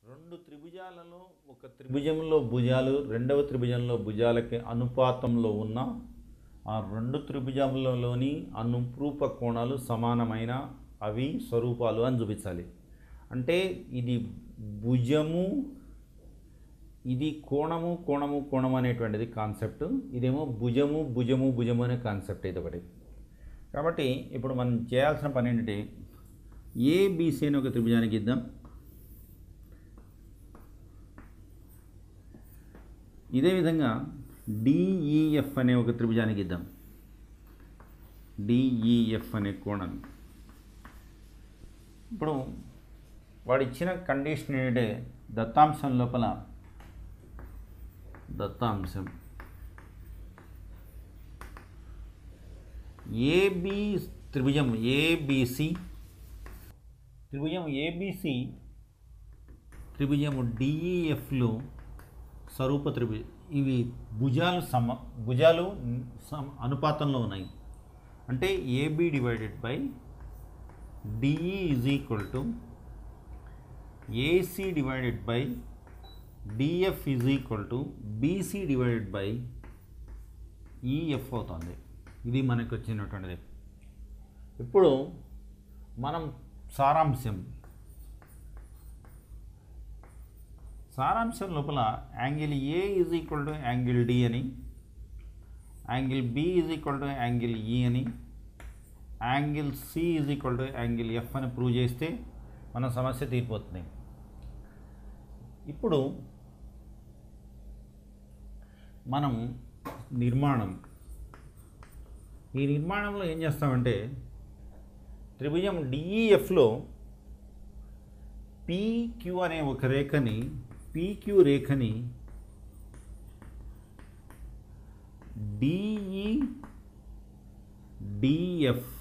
రెండు త్రిభుజాలలో ఒక త్రిభుజంలో భుజాలు రెండవ త్రిభుజంలో భుజాలకి అనుపాతంలో ఉన్న ఆ రెండు త్రిభుజములలోని అనురూప కోణాలు సమానమైన అవి స్వరూపాలు అని చూపించాలి అంటే ఇది భుజము ఇది కోణము కోణము కోణము అనేటువంటిది కాన్సెప్ట్ ఇదేమో భుజము భుజము భుజము అనే కాన్సెప్ట్ ఇది ఒకటి కాబట్టి ఇప్పుడు మనం చేయాల్సిన పని ఏంటంటే ఏబిసి అని ఒక త్రిభుజానికి ఇద్దాం ఇదే విధంగా డిఈఎఫ్ అనే ఒక త్రిభుజానికి ఇద్దాం డిఈఎఫ్ అనే కోణం ఇప్పుడు వాడు ఇచ్చిన కండిషన్ ఏంటంటే దత్తాంశం లోపల దత్తాంశం ఏబి త్రిభుజం ఏబిసి త్రిభుజం ఏబిసి త్రిభుజము డిఈఎఫ్లు స్వరూప త్రిభుజ ఇవి భుజాలు సమ భుజాలు సమ అనుపాతంలో ఉన్నాయి అంటే AB divided by DE is equal to AC divided by DF is equal to BC divided by EF అవుతుంది ఇది మనకు వచ్చినటువంటిది ఇప్పుడు మనం సారాంశం సారాంశం లోపల angle A is equal to angle D అని angle B is equal to angle E అని angle C is equal to angle F అని ప్రూవ్ చేస్తే మన సమస్య తీరిపోతుంది ఇప్పుడు మనం నిర్మాణం ఈ నిర్మాణంలో ఏం చేస్తామంటే త్రిభుజం డిఈఎఫ్లో పీక్యూ అనే ఒక రేఖని పీక్యూ రేఖని డిఈ డిఎఫ్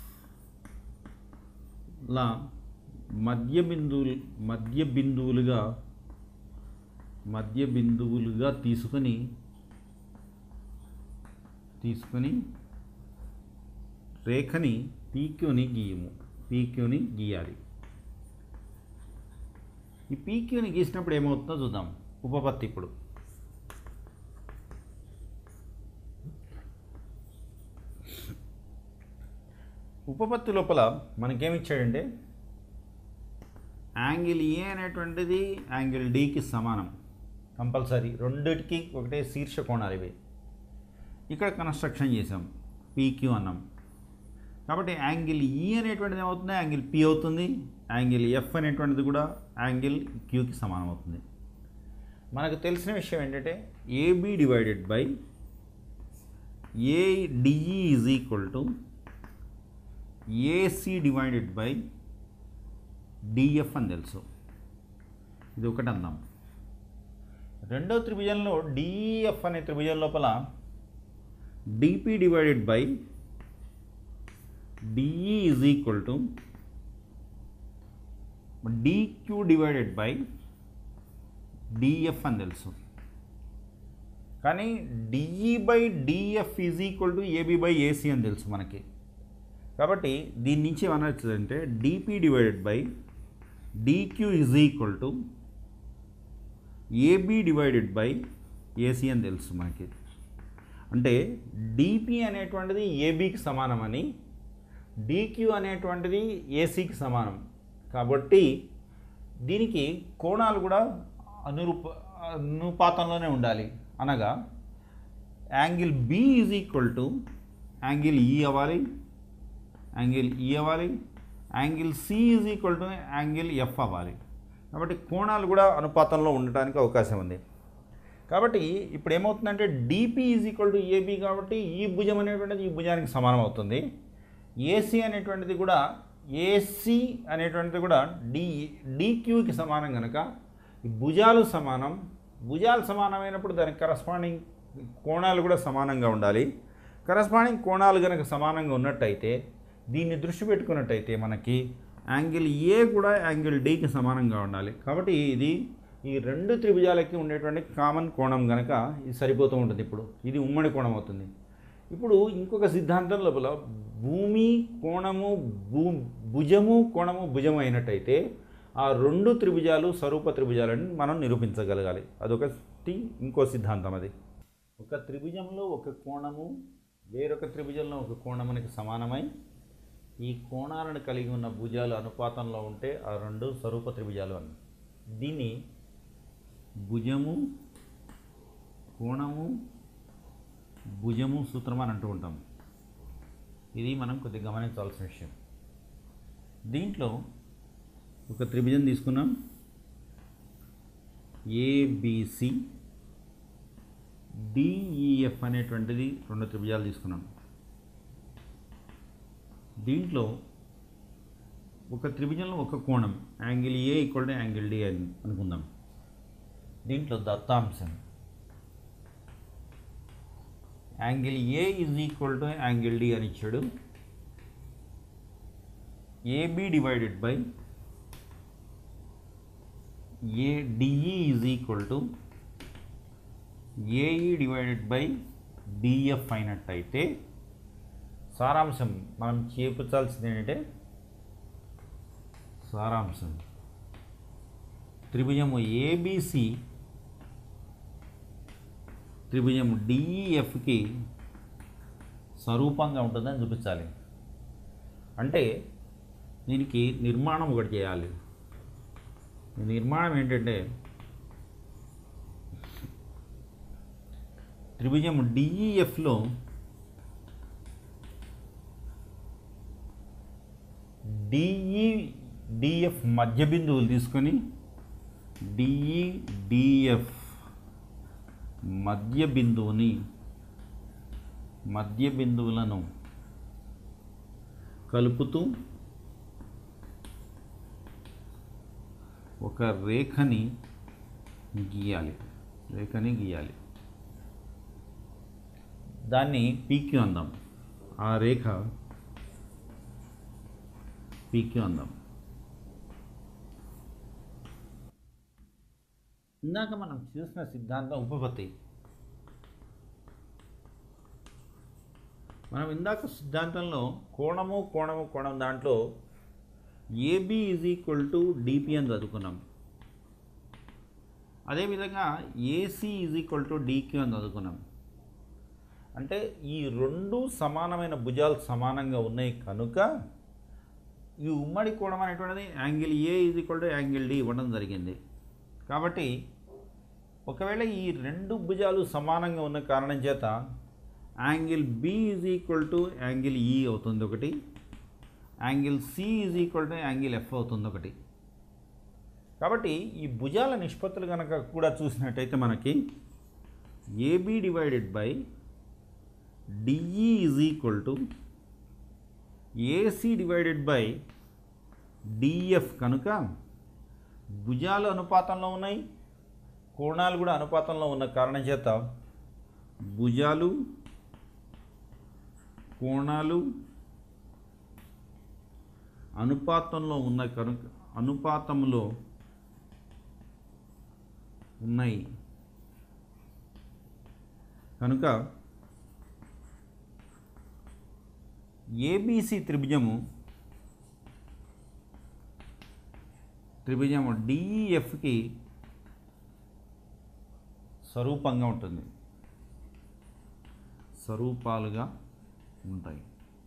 లా మధ్య బిందువులు మధ్య బిందువులుగా మధ్య బిందువులుగా తీసుకొని తీసుకొని రేఖని పీక్యూని గీయము పీక్యూని గీయాలి ఈ పీక్యూని గీసినప్పుడు ఏమవుతుందో చూద్దాం ఉపపత్తి ఇప్పుడు ఉపపత్తి లోపల మనకేమిచ్చాడంటే యాంగిల్ ఏ అనేటువంటిది యాంగిల్ డికి సమానం కంపల్సరీ రెండిటికి ఒకటే శీర్ష కోణాలు ఇవి ఇక్కడ కన్స్ట్రక్షన్ చేసాం పీక్యూ అన్నాం కాబట్టి యాంగిల్ ఈ అనేటువంటిది ఏమవుతుంది యాంగిల్ పి అవుతుంది యాంగిల్ ఎఫ్ అనేటువంటిది కూడా యాంగిల్ క్యూకి సమానం అవుతుంది మనకు తెలిసిన విషయం ఏంటంటే AB divided by ADE is equal to AC divided by DF అని తెలుసు ఇది ఒకటి అందాం రెండో త్రిభుజంలో డిఈఎఫ్ అనే త్రిభుజం లోపల DP divided by DE is equal to DQ divided by DF అని తెలుసు కానీ DE by DF is equal to AB by AC అని తెలుసు మనకి కాబట్టి దీని నుంచి ఏమనొచ్చుదంటే DP divided by DQ is equal to AB divided by AC అని తెలుసు మనకి అంటే డిపి అనేటువంటిది ఏబికి సమానమని డిక్యూ అనేటువంటిది ఏసీకి సమానం కాబట్టి దీనికి కోణాలు కూడా అనురూప అనుపాతంలోనే ఉండాలి అనగా angle B is equal to angle E అవ్వాలి యాంగిల్ ఈ అవ్వాలి angle C is equal to angle F అవ్వాలి కాబట్టి కోణాలు కూడా అనుపాతంలో ఉండటానికి అవకాశం ఉంది కాబట్టి ఇప్పుడు ఏమవుతుందంటే DP is equal to AB కాబట్టి ఈ భుజం అనేటువంటిది ఈ భుజానికి సమానం అవుతుంది ఏసీ అనేటువంటిది కూడా ఏసీ అనేటువంటిది కూడా డి డిక్యూకి సమానం కనుక ఈ భుజాలు సమానం భుజాలు సమానమైనప్పుడు దానికి కరస్పాండింగ్ కోణాలు కూడా సమానంగా ఉండాలి కరస్పాండింగ్ కోణాలు కనుక సమానంగా ఉన్నట్టయితే దీన్ని దృష్టి పెట్టుకున్నట్టయితే మనకి యాంగిల్ ఏ కూడా యాంగిల్ డికి సమానంగా ఉండాలి కాబట్టి ఇది ఈ రెండు త్రిభుజాలకి ఉండేటువంటి కామన్ కోణం కనుక ఇది సరిపోతూ ఉంటుంది ఇప్పుడు ఇది ఉమ్మడి కోణం అవుతుంది ఇప్పుడు ఇంకొక సిద్ధాంతం లోపల భూమి కోణము భూ భుజము కోణము భుజము అయినట్టయితే ఆ రెండు త్రిభుజాలు స్వరూప త్రిభుజాలని మనం నిరూపించగలగాలి అదొకటి ఇంకో సిద్ధాంతం అది ఒక త్రిభుజంలో ఒక కోణము వేరొక త్రిభుజంలో ఒక కోణమునికి సమానమై ఈ కోణాలను కలిగి ఉన్న భుజాలు అనుపాతంలో ఉంటే ఆ రెండు స్వరూప త్రిభుజాలు అని దీన్ని భుజము కోణము భుజము సూత్రం అని అంటూ ఉంటాం ఇది మనం కొద్దిగా గమనించాల్సిన విషయం దీంట్లో ఒక త్రిభుజం తీసుకున్నాం ఏబిసి డిఈఎఫ్ అనేటువంటిది రెండు త్రిభుజాలు తీసుకున్నాం దీంట్లో ఒక త్రిభుజంలో ఒక కోణం angle A equal to angle D అని అనుకుందాం దీంట్లో దత్తాంశం angle A is equal to angle D అని ఇచ్చాడు AB divided by ADE is equal to AE divided by DF అయినట్టయితే సారాంశం మనం చేపించాల్సింది ఏంటంటే సారాంశం త్రిభుజము ఏబిసి త్రిభుజం డిఈఎఫ్కి స్వరూపంగా ఉంటుందని చూపించాలి అంటే దీనికి నిర్మాణం ఒకటి చేయాలి ఈ నిర్మాణం ఏంటంటే త్రిభుజం డిఈఎఫ్లో డిఈ డిఎఫ్ మధ్య బిందువులు తీసుకొని డిఈ డిఎఫ్ మధ్య బిందువుని మధ్య బిందువులను కలుపుతూ ఒక రేఖని గీయాలి రేఖని గీయాలి దాన్ని పీక్యూ అందాం ఆ రేఖ పీక్యూ అందాం ఇందాక మనం చూసిన సిద్ధాంతం ఉపపత్తి మనం ఇందాక సిద్ధాంతంలో కోణము కోణము కోణం దాంట్లో AB is equal to DP అని చదువుకున్నాం అదేవిధంగా AC is equal to DQ అని చదువుకున్నాం అంటే ఈ రెండు సమానమైన భుజాలు సమానంగా ఉన్నాయి కనుక ఈ ఉమ్మడి కోణం అనేటువంటిది angle A is equal to angle D ఇవ్వడం జరిగింది కాబట్టి ఒకవేళ ఈ రెండు భుజాలు సమానంగా ఉన్న కారణం చేత angle B is equal to angle E అవుతుంది ఒకటి angle C is equal to angle F అవుతుంది ఒకటి కాబట్టి ఈ భుజాల నిష్పత్తులు కనుక కూడా చూసినట్టయితే మనకి AB divided by DE is equal to AC divided by DF కనుక భుజాలు అనుపాతంలో ఉన్నాయి కోణాలు కూడా అనుపాతంలో ఉన్న కారణం చేత భుజాలు కోణాలు అనుపాతంలో ఉన్న కనుక అనుపాతంలో ఉన్నాయి కనుక ఏబిసి త్రిభుజము త్రిభుజము డిఈఎఫ్కి స్వరూపంగా ఉంటుంది స్వరూపాలుగా ఉంటాయి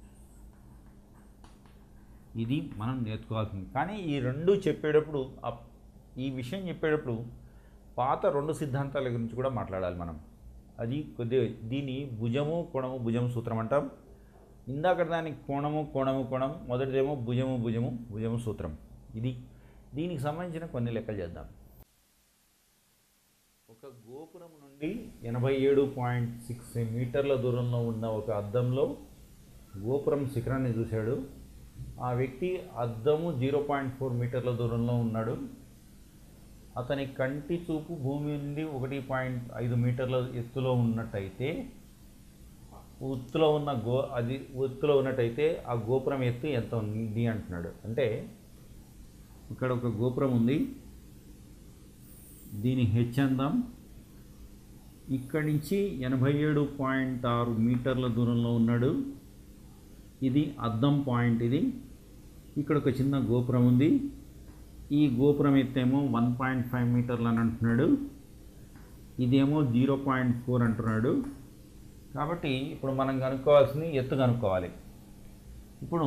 ఇది మనం నేర్చుకోవాల్సింది కానీ ఈ రెండు చెప్పేటప్పుడు అప్- ఈ విషయం చెప్పేటప్పుడు పాత రెండు సిద్ధాంతాల గురించి కూడా మాట్లాడాలి మనం అది కొద్దిగా దీని భుజము కోణము భుజము సూత్రం అంటాం ఇందాక దానికి కోణము కోణము కోణం మొదటిదేమో భుజము భుజము భుజము సూత్రం ఇది దీనికి సంబంధించిన కొన్ని లెక్కలు చేద్దాం ఒక గోపురం నుండి ఎనభై ఏడు పాయింట్ సిక్స్ మీటర్ల దూరంలో ఉన్న ఒక అద్దంలో గోపురం శిఖరాన్ని చూశాడు ఆ వ్యక్తి అద్దము జీరో పాయింట్ ఫోర్ మీటర్ల దూరంలో ఉన్నాడు అతని కంటి చూపు భూమి నుండి ఒకటి పాయింట్ ఐదు మీటర్ల ఎత్తులో ఉన్నట్టయితే ఉత్తులో ఉన్న గో అది ఉత్తులో ఉన్నట్టయితే ఆ గోపురం ఎత్తు ఎంత ఉంది అంటున్నాడు అంటే ఇక్కడ ఒక గోపురం ఉంది దీని హెచ్ అందాం ఇక్కడి నుంచి ఎనభై ఏడు పాయింట్ ఆరు మీటర్ల దూరంలో ఉన్నాడు ఇది అద్దం పాయింట్ ఇది ఇక్కడ ఒక చిన్న గోపురం ఉంది ఈ గోపురం ఎత్తేమో వన్ పాయింట్ ఫైవ్ మీటర్లు అని అంటున్నాడు ఇదేమో జీరో పాయింట్ ఫోర్ అంటున్నాడు కాబట్టి ఇప్పుడు మనం కనుక్కోవాల్సింది ఎత్తు కనుక్కోవాలి ఇప్పుడు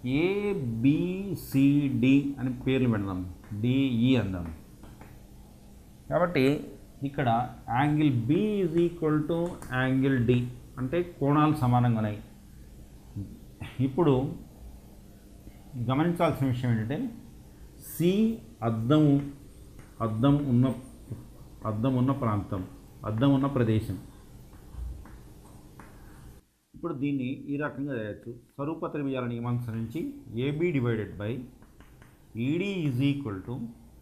ఏబిసిడి అని పేర్లు పెడదాం డిఈ అందాం కాబట్టి ఇక్కడ angle B is equal to angle D అంటే కోణాలు సమానంగా ఉన్నాయి ఇప్పుడు గమనించాల్సిన విషయం ఏంటంటే సి అద్దం అద్దం ఉన్న అద్దం ఉన్న ప్రాంతం అద్దం ఉన్న ప్రదేశం ఇప్పుడు దీన్ని ఈ రకంగా చేయొచ్చు స్వరూప త్రిభుజాల నియమానుసరించి AB divided by ED is equal to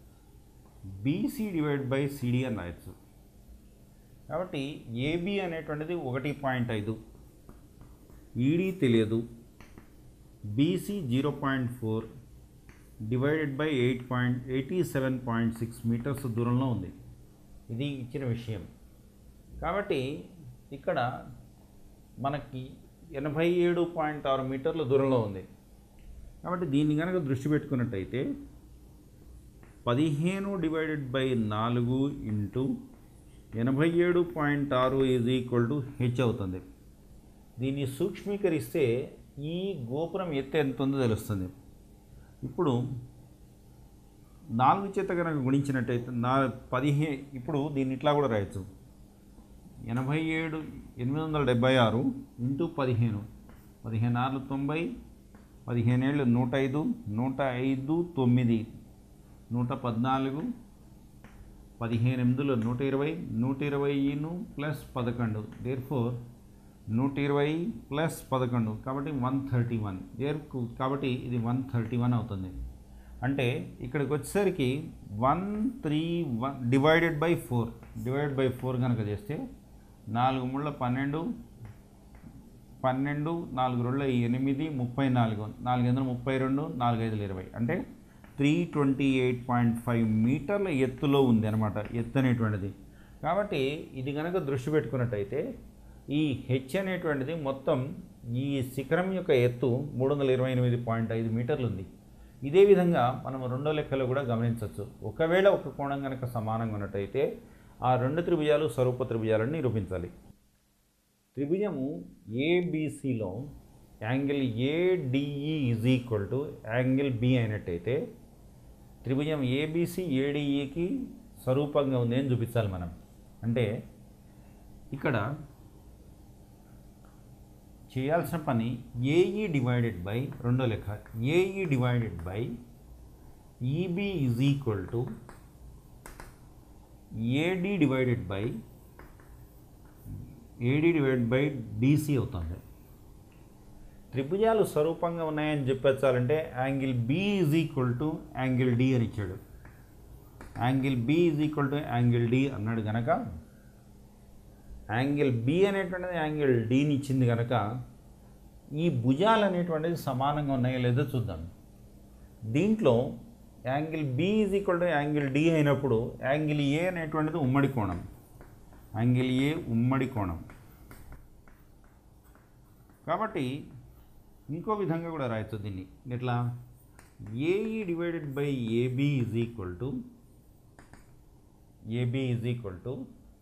BC divide by CD అని రాయొచ్చు కాబట్టి ఏబి అనేటువంటిది ఒకటి పాయింట్ ఐదు ఈడి తెలియదు BC zero point four divided by eight point eighty seven point six meters దూరంలో ఉంది ఇది ఇచ్చిన విషయం కాబట్టి ఇక్కడ మనకి ఎనభై ఏడు పాయింట్ ఆరు మీటర్ల దూరంలో ఉంది కాబట్టి దీన్ని కనుక దృష్టి పెట్టుకున్నట్టయితే పదిహేను డివైడెడ్ బై నాలుగు ఇంటూ ఎనభై ఏడు పాయింట్ ఆరు ఈజ్ ఈక్వల్ టు హెచ్ అవుతుంది దీన్ని సూక్ష్మీకరిస్తే ఈ గోపురం ఎత్తు ఎంత ఉందో తెలుస్తుంది ఇప్పుడు నాలుగు చేత కనుక గుణించినట్టయితే నా పదిహే ఇప్పుడు దీన్ని ఇట్లా కూడా రాయొచ్చు ఎనభై ఏడు ఎనిమిది వందల డెబ్బై ఆరు ఇంటూ పదిహేను పదిహేను ఆరు తొంభై పదిహేను ఏళ్ళు నూట ఐదు నూట ఐదు తొమ్మిది నూట పద్నాలుగు పదిహేను ఎనిమిదిలో నూట ఇరవై నూట ఇరవైను ప్లస్ పదకొండు దేర్ ఫోర్ నూట ఇరవై ప్లస్ పదకొండు కాబట్టి వన్ థర్టీ వన్ దేర్ కాబట్టి ఇది వన్ థర్టీ వన్ అవుతుంది అంటే ఇక్కడికి వచ్చేసరికి one three one divided by four divided by four కనుక చేస్తే నాలుగు ముళ్ళ పన్నెండు పన్నెండు నాలుగు రెండు ఎనిమిది ముప్పై నాలుగు నాలుగు వందల ముప్పై రెండు నాలుగు ఐదులు ఇరవై అంటే three twenty eight point five మీటర్ల ఎత్తులో ఉంది అనమాట ఎత్తు అనేటువంటిది కాబట్టి ఇది కనుక దృష్టి పెట్టుకున్నట్టయితే ఈ హెచ్ అనేటువంటిది మొత్తం ఈ శిఖరం యొక్క ఎత్తు మూడు వందల ఇరవై ఎనిమిది పాయింట్ ఐదు మీటర్లు ఉంది ఇదే విధంగా మనం రెండో లెక్కలో కూడా గమనించవచ్చు ఒకవేళ ఒక కోణం కనుక సమానంగా ఉన్నట్టయితే ఆ రెండు త్రిభుజాలు స్వరూప త్రిభుజాలను నిరూపించాలి త్రిభుజము ఏబిసిలో angle ADE is equal to angle B అయినట్టయితే త్రిభుజం ఏబిసి ఏడిఈకి స్వరూపంగా ఉంది అని చూపించాలి మనం అంటే ఇక్కడ చేయాల్సిన పని ఏఈ డివైడెడ్ బై రెండో లెక్క AE divided by EB is equal to AD divided by AD divided by DC అవుతుంది త్రిభుజాలు స్వరూపంగా ఉన్నాయని చెప్పొచ్చాలంటే angle B is equal to angle D అని ఇచ్చాడు angle B is equal to angle D అన్నాడు కనుక యాంగిల్ బి అనేటువంటిది యాంగిల్ డిని ఇచ్చింది కనుక ఈ భుజాలు అనేటువంటిది సమానంగా ఉన్నాయో లేదో చూద్దాం దీంట్లో angle B is equal to angle D అయినప్పుడు యాంగిల్ ఏ అనేటువంటిది ఉమ్మడి కోణం యాంగిల్ ఏ ఉమ్మడి కోణం కాబట్టి ఇంకో విధంగా కూడా రాయొచ్చు దీన్ని ఎట్లా AE divided by AB is equal to AB is equal to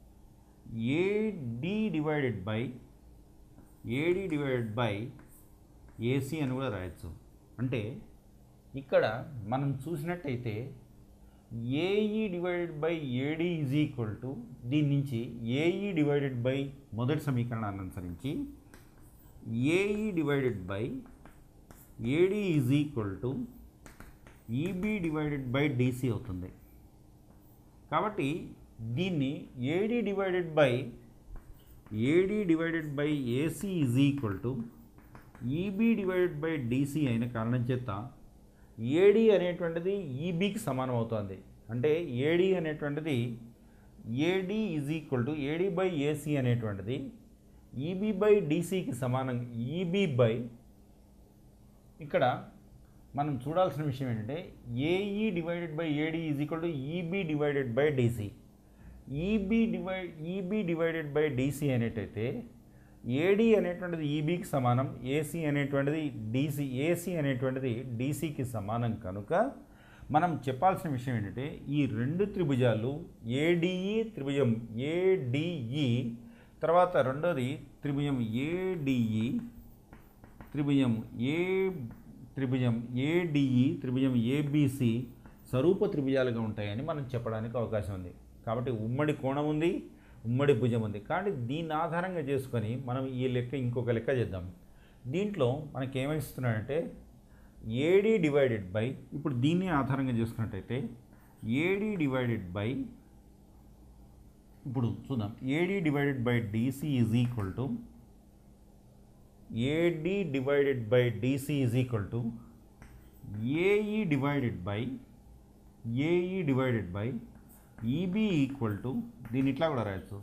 AD divided by AD divided by AC అని కూడా రాయొచ్చు అంటే ఇక్కడ మనం చూసినట్టయితే AE divided by AD is equal to దీని నుంచి ఏఈ డివైడెడ్ బై మొదటి సమీకరణాన్ని అనుసరించి AE divided by AD is equal to EB divided by DC అవుతుంది కాబట్టి దీన్ని AD divided by AD divided by AC is equal to EB divided by DC అయిన కారణం చేత ఏడి అనేటువంటిది ఈబీకి సమానం అవుతుంది అంటే ఏడి అనేటువంటిది AD is equal to AD by AC అనేటువంటిది ఈబీ బై డీసీకి సమానం ఈబీ బై ఇక్కడ మనం చూడాల్సిన విషయం ఏంటంటే AE divided by AD is equal to EB divided by DC EB divide EB divided by DC అనేటైతే ఏడి అనేటువంటిది ఈబీకి సమానం ఏసీ అనేటువంటిది డీసీ ఏసీ అనేటువంటిది డీసీకి సమానం కనుక మనం చెప్పాల్సిన విషయం ఏంటంటే ఈ రెండు త్రిభుజాలు ఏడిఈ త్రిభుజం ఏడిఈ తర్వాత రెండోది త్రిభుజం ఏడిఈ త్రిభుజం ఏ త్రిభుజం ఏడిఈ త్రిభుజం ఏబిసి స్వరూప త్రిభుజాలుగా ఉంటాయని మనం చెప్పడానికి అవకాశం ఉంది కాబట్టి ఉమ్మడి కోణం ఉంది ఉమ్మడి భుజం ఉంది కాబట్టి దీన్ని ఆధారంగా చేసుకొని మనం ఈ లెక్క ఇంకొక లెక్క చేద్దాం దీంట్లో మనకి ఏమిస్తున్నాడంటే ఏడీ డివైడెడ్ బై ఇప్పుడు దీన్ని ఆధారంగా చేసుకున్నట్టయితే ఏడీ డివైడెడ్ బై ఇప్పుడు చూద్దాం AD divided by DC is equal to AD divided by DC is equal to AE divided by AE divided by EB equal to దీన్ని ఇట్లా కూడా రాయొచ్చు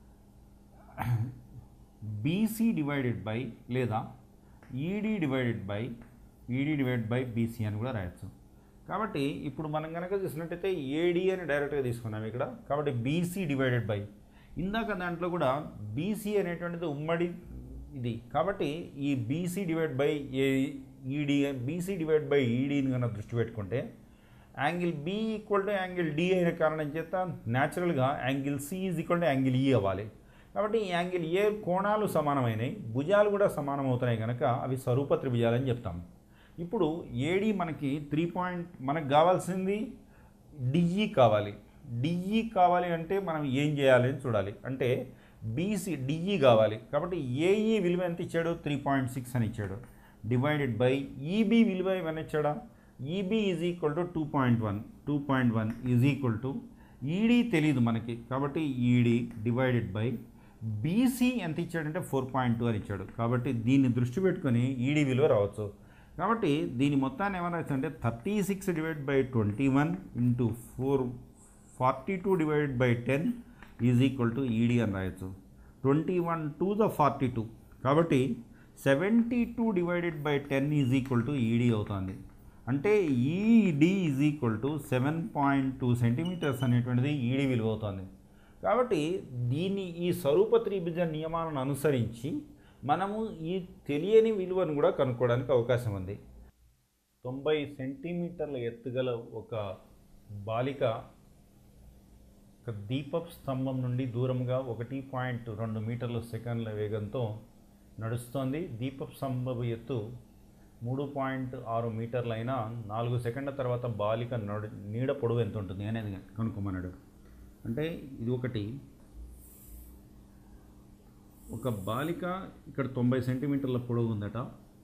బీసీ డివైడెడ్ బై లేదా ED divided by ED divide by BC అని కూడా రాయొచ్చు కాబట్టి ఇప్పుడు మనం కనుక చూసినట్టయితే ఏడి అని డైరెక్ట్గా తీసుకున్నాం ఇక్కడ కాబట్టి బీసీ డివైడెడ్ బై ఇందాక దాంట్లో కూడా బీసీ అనేటువంటిది ఉమ్మడి ఇది కాబట్టి ఈ BC divide by A ED BC divide by ఈడీని కనుక దృష్టి పెట్టుకుంటే angle B equal to angle D అయిన కారణం చేత న్యాచురల్గా angle C is equal to angle E అవ్వాలి కాబట్టి ఈ యాంగిల్ ఏ కోణాలు సమానమైనవి భుజాలు కూడా సమానం అవుతున్నాయి కనుక అవి స్వరూప త్రిభుజాలని చెప్తాం ఇప్పుడు ఏడి మనకి త్రీ పాయింట్ మనకు కావాల్సింది డిఈ కావాలి డిఈ కావాలి అంటే మనం ఏం చేయాలి అని చూడాలి అంటే బీసీ డిఈ కావాలి కాబట్టి ఏఈ విలువ ఎంత ఇచ్చాడు త్రీ పాయింట్ సిక్స్ అని ఇచ్చాడు డివైడెడ్ బై ఈబీ విలువ ఏమైనా ఇచ్చాడా EB is equal to two point one two point one is equal to ED తెలియదు మనకి కాబట్టి ఈడీ డివైడెడ్ బై బీసీ ఎంత ఇచ్చాడంటే ఫోర్ పాయింట్ టూ అని ఇచ్చాడు కాబట్టి దీన్ని దృష్టి పెట్టుకొని ఈడీ విలువ రావచ్చు కాబట్టి దీని మొత్తాన్ని ఏమైనా అంటే thirty six divide by twenty one into four forty two divided by ten is equal to ED అని రాయొచ్చు twenty one two the forty two కాబట్టి seventy two divided by ten is equal to ED అవుతుంది అంటే ED is equal to seven point two centimeters అనేటువంటిది ED విలువ అవుతుంది కాబట్టి దీన్ని ఈ స్వరూప త్రిభుజ నియమాలను అనుసరించి మనము ఈ తెలియని విలువను కూడా కనుక్కోవడానికి అవకాశం ఉంది తొంభై సెంటీమీటర్ల ఎత్తుగల ఒక బాలిక ఒక దీపపు స్తంభం నుండి దూరంగా ఒకటి పాయింట్ రెండు మీటర్ల సెకండ్ల వేగంతో నడుస్తోంది దీపపు స్తంభపు ఎత్తు మూడు పాయింట్ ఆరు మీటర్లు అయినా నాలుగు సెకండ్ల తర్వాత బాలిక నడు నీడ పొడవు ఎంత ఉంటుంది అనేది కనుక్కోమన్నాడు అంటే ఇది ఒకటి ఒక బాలిక ఇక్కడ తొంభై సెంటీమీటర్ల పొడవు ఉందట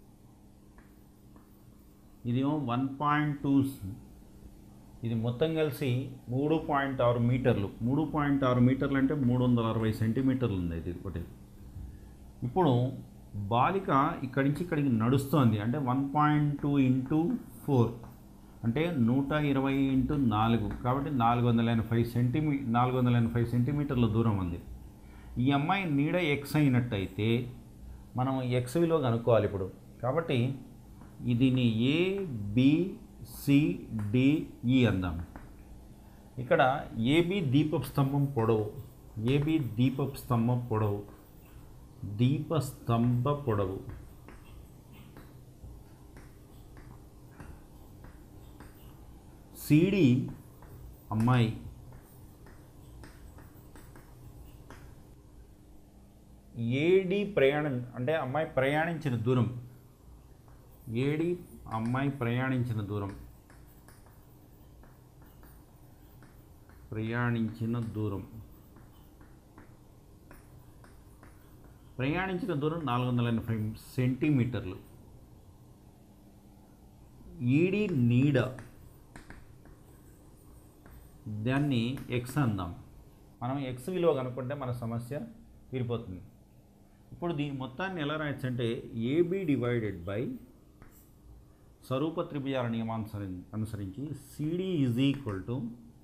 ఇదేమో వన్ పాయింట్ టూ ఇది మొత్తం కలిసి మూడు పాయింట్ ఆరు మీటర్లు మూడు పాయింట్ ఆరు మీటర్లు అంటే మూడు వందల అరవై సెంటీమీటర్లు ఉంది ఇది ఒకటి ఇప్పుడు బాలిక ఇక్కడి నుంచి ఇక్కడికి నడుస్తోంది అంటే one point two into four అంటే నూట ఇరవై ఇంటూ నాలుగు కాబట్టి నాలుగు వందల ఎనభై సెంటీమీ నాలుగు వందల ఎనభై సెంటీమీటర్ల దూరం ఉంది ఈ అమ్మాయి నీడ ఎక్స్ అయినట్టయితే మనం ఎక్స్ విలువ కనుక్కోవాలి ఇప్పుడు కాబట్టి దీన్ని ఏ బి సి డి ఈ అందాం ఇక్కడ ఏబి దీపపు స్తంభం పొడవు ఏబి దీపపు స్తంభం పొడవు దీపస్తంభ పొడవు సిడి అమ్మాయి ఏడి ప్రయాణం అంటే అమ్మాయి ప్రయాణించిన దూరం ఏడి అమ్మాయి ప్రయాణించిన దూరం ప్రయాణించిన దూరం ప్రయాణించిన దూరం నాలుగు వందల ఎనభై సెంటీమీటర్లు ఈడి నీడ దాన్ని ఎక్స్ అందాం మనం ఎక్స్ విలువ కనుక్కుంటే మన సమస్య తీరిపోతుంది ఇప్పుడు దీని మొత్తాన్ని ఎలా రాయొచ్చు అంటే ఏబి డివైడెడ్ బై స్వరూప త్రిభుజాల నియమానుసరి అనుసరించి CD is equal to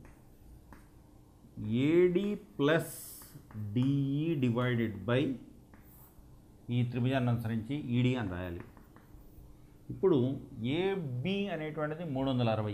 AD plus DE divided by ఈ త్రిభుజాన్ని అనుసరించి ఈడి అని రాయాలి ఇప్పుడు ఏబి అనేటువంటిది మూడు వందల అరవై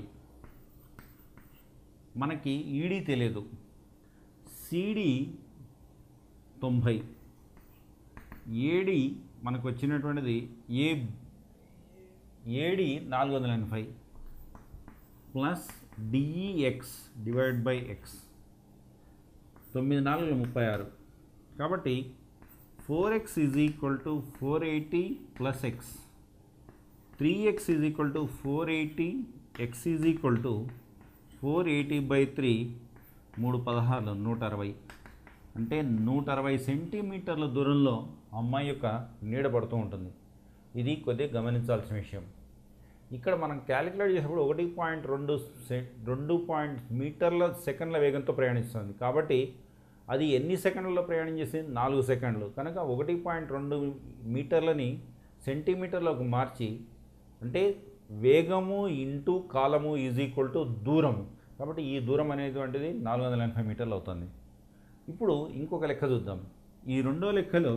మనకి ఈడీ తెలియదు సిడి తొంభై ఏడి మనకు వచ్చినటువంటిది ఏ ఏడి నాలుగు వందల ఎనభై plus DEX divide by X తొమ్మిది నాలుగు ముప్పై ఆరు కాబట్టి four X is equal to four eighty plus X three X is equal to four eighty X is equal to four eighty by three మూడు పదహారులు నూట అరవై అంటే నూట అరవై సెంటీమీటర్ల దూరంలో అమ్మాయి యొక్క నీడ పడుతూ ఉంటుంది ఇది కొద్దిగా గమనించాల్సిన విషయం ఇక్కడ మనం క్యాలిక్యులేట్ చేసినప్పుడు ఒకటి పాయింట్ రెండు సె రెండు పాయింట్ మీటర్ల సెకండ్ల వేగంతో ప్రయాణిస్తుంది కాబట్టి అది ఎన్ని సెకండ్లలో ప్రయాణం చేసింది నాలుగు సెకండ్లు కనుక ఒకటి పాయింట్ రెండు మీటర్లని సెంటీమీటర్లకు మార్చి అంటే వేగము ఇంటూ కాలము ఈజ్ ఈక్వల్ టు దూరం కాబట్టి ఈ దూరం అనేటువంటిది నాలుగు వందల ఎనభై మీటర్లు అవుతుంది ఇప్పుడు ఇంకొక లెక్క చూద్దాం ఈ రెండో లెక్కలో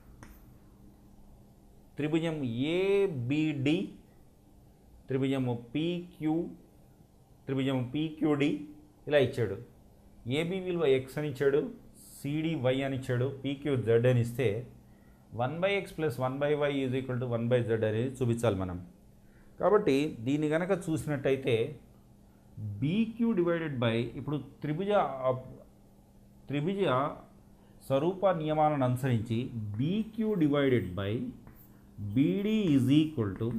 త్రిభుజం ఏబిడి త్రిభుజము పీక్యూ త్రిభుజము పీక్యూడి ఇలా ఇచ్చాడు ఏబి విలువ ఎక్స్ అని ఇచ్చాడు సిడి వై అని ఇచ్చాడు పీక్యూ జెడ్ అని ఇస్తే one by X plus one by Y is equal to one by Z అనేది చూపించాలి మనం కాబట్టి దీన్ని కనుక చూసినట్టయితే బీక్యూ డివైడెడ్ బై ఇప్పుడు త్రిభుజ త్రిభుజ స్వరూప నియమాలను అనుసరించి BQ divided by BD is equal to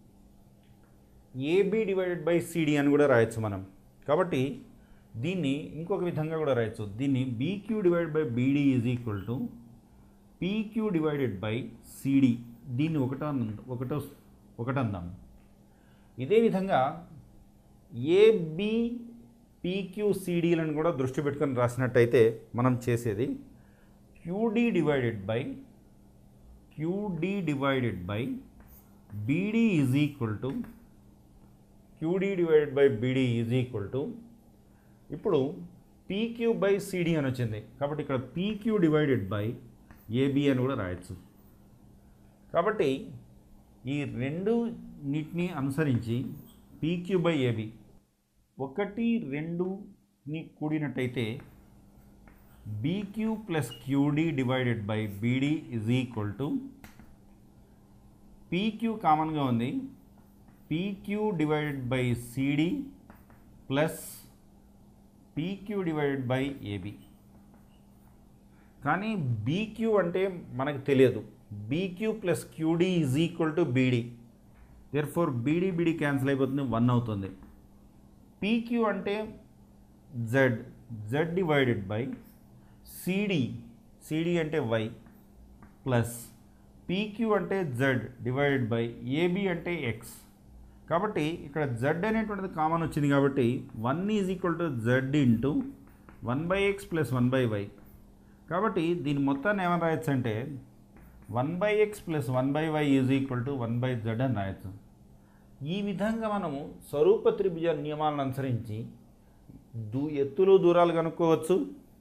AB divided by CD అని కూడా రాయొచ్చు మనం కాబట్టి దీన్ని ఇంకొక విధంగా కూడా రాయొచ్చు దీన్ని BQ divided by BD is equal to PQ divided by CD దీన్ని ఒకటో ఒకటో ఒకటందాం ఇదే విధంగా ఏబి పీక్యూసిడీలను కూడా దృష్టి పెట్టుకొని రాసినట్టయితే మనం చేసేది QD divided by QD divided by BD is equal to QD divided by BD is equal to ఇప్పుడు పీక్యూ బై సిడి అని వచ్చింది కాబట్టి ఇక్కడ పీక్యూ డివైడెడ్ బై ఏబి అని కూడా రాయొచ్చు కాబట్టి ఈ రెండు నీటిని అనుసరించి పీక్యూ బై ఏబి ఒకటి రెండుని కూడినట్టయితే BQ plus QD divided by BD is equal to PQ కామన్గా ఉంది PQ divided by CD plus PQ divided by AB కానీ బీక్యూ అంటే మనకు తెలియదు BQ plus QD is equal to BD therefore BD BD cancel అయిపోతుంది one అవుతుంది PQ అంటే Z Z divided by CD CD అంటే వై ప్లస్ పీక్యూ అంటే Z divided by AB అంటే ఎక్స్ కాబట్టి ఇక్కడ జెడ్ అనేటువంటిది కామన్ వచ్చింది కాబట్టి one is equal to Z into one by X plus one by Y కాబట్టి దీని మొత్తాన్ని ఏమని రాయొచ్చు అంటే one by X plus one by Y is equal to one by Z అని రాయొచ్చు ఈ విధంగా మనము స్వరూప త్రిభుజ నియమాలను అనుసరించి దూ ఎత్తులు దూరాలు కనుక్కోవచ్చు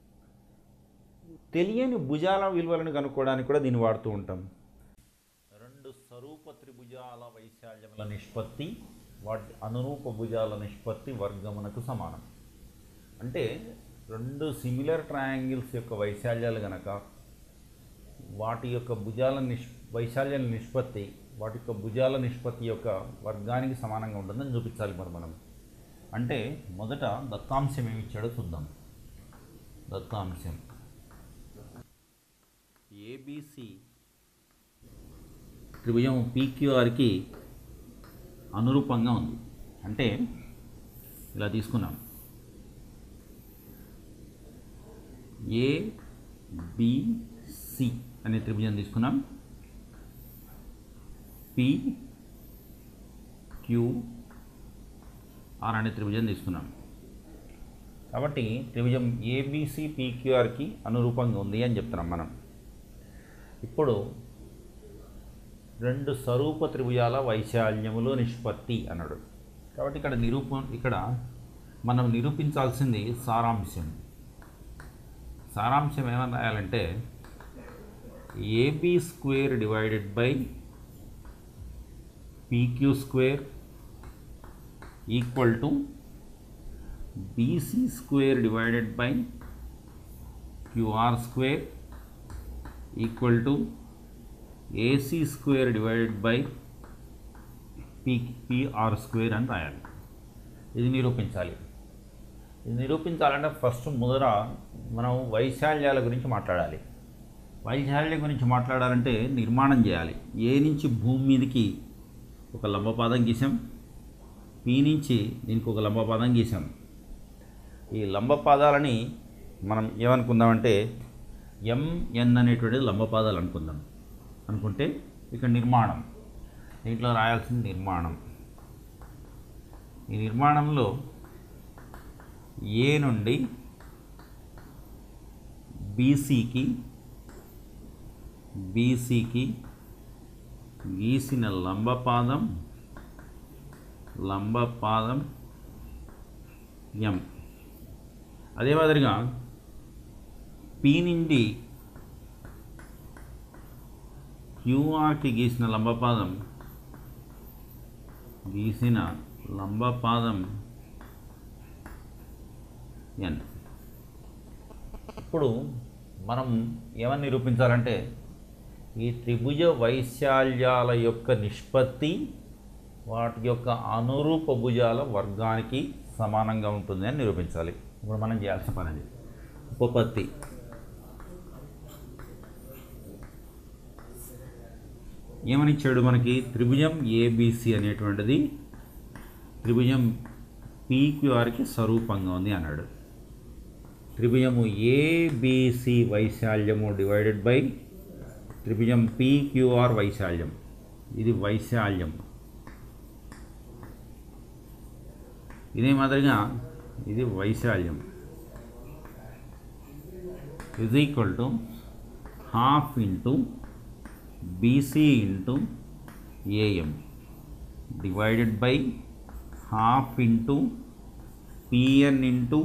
తెలియని భుజాల విలువలను కనుక్కోవడానికి కూడా దీన్ని వాడుతూ ఉంటాం రెండు స్వరూప త్రిభుజాల వైశాల్యముల నిష్పత్తి వాటి అనురూప భుజాల నిష్పత్తి వర్గమునకు సమానం అంటే రెండు సిమిలర్ ట్రయాంగిల్స్ యొక్క వైశాల్యాలు గనక వాటి యొక్క భుజాల నిష్ వైశాల్యాల నిష్పత్తి వాటి యొక్క భుజాల నిష్పత్తి యొక్క వర్గానికి సమానంగా ఉంటుందని చూపించాలి మరి మనం అంటే మొదట దత్తాంశం ఏమి ఇచ్చాడో చూద్దాం దత్తాంశం ఏబిసి త్రిభుజం పీక్యూఆర్కి అనురూపంగా ఉంది అంటే ఇలా తీసుకున్నాం ఏ బిసి అనే త్రిభుజం తీసుకున్నాం పి క్యూ ఆర్ అనే త్రిభుజం తీసుకున్నాం కాబట్టి త్రిభుజం ఏబిసి పీక్యూఆర్కి అనురూపంగా ఉంది అని చెప్తున్నాం మనం ఇప్పుడు రెండు స్వరూప త్రిభుజాల వైశాల్యములో నిష్పత్తి అన్నాడు కాబట్టి ఇక్కడ నిరూప ఇక్కడ మనం నిరూపించాల్సింది సారాంశం సారాంశం ఏమని రాయాలంటే AB square divided by PQ square equal to BC square divided by QR square equal to AC square divided by P PR square అని రాయాలి ఇది నిరూపించాలి ఇది నిరూపించాలంటే ఫస్ట్ మొదట మనం వైశాల్యాల గురించి మాట్లాడాలి వైశాల్యం గురించి మాట్లాడాలంటే నిర్మాణం చేయాలి ఏ నుంచి భూమి మీదకి ఒక లంబపాదం గీసాం పి నుంచి దీనికి ఒక లంబపాదం గీసాం ఈ లంబపాదాలని మనం ఏమనుకుందామంటే ఎంఎన్ అనేటువంటిది లంబపాదాలు అనుకుందాం అనుకుంటే ఇక్కడ నిర్మాణం దీంట్లో రాయాల్సిన నిర్మాణం ఈ నిర్మాణంలో ఏ నుండి బీసీకి బీసీకి గీసిన లంబపాదం లంబపాదం ఎం అదే మాదిరిగా పి నుండి క్యూఆర్కి గీసిన లంబపాదం గీసిన లంబపాదం ఎన్ ఇప్పుడు మనం ఏమని నిరూపించాలంటే ఈ త్రిభుజ వైశాల్యాల యొక్క నిష్పత్తి వాటి యొక్క అనురూప భుజాల వర్గానికి సమానంగా ఉంటుంది అని నిరూపించాలి ఇప్పుడు మనం చేయాల్సిన పని అది ఉపపత్తి ఏమని ఇచ్చాడు మనకి త్రిభుజం ఏబిసి అనేటువంటిది త్రిభుజం పీక్యూఆర్కి స్వరూపంగా ఉంది అన్నాడు త్రిభుజము ఏబిసి వైశాల్యము డివైడెడ్ బై త్రిభుజం పీక్యూఆర్ వైశాల్యం ఇది వైశాల్యం ఇదే మాదిరిగా ఇది వైశాల్యం is equal to half into BC into AM divided by half into PN into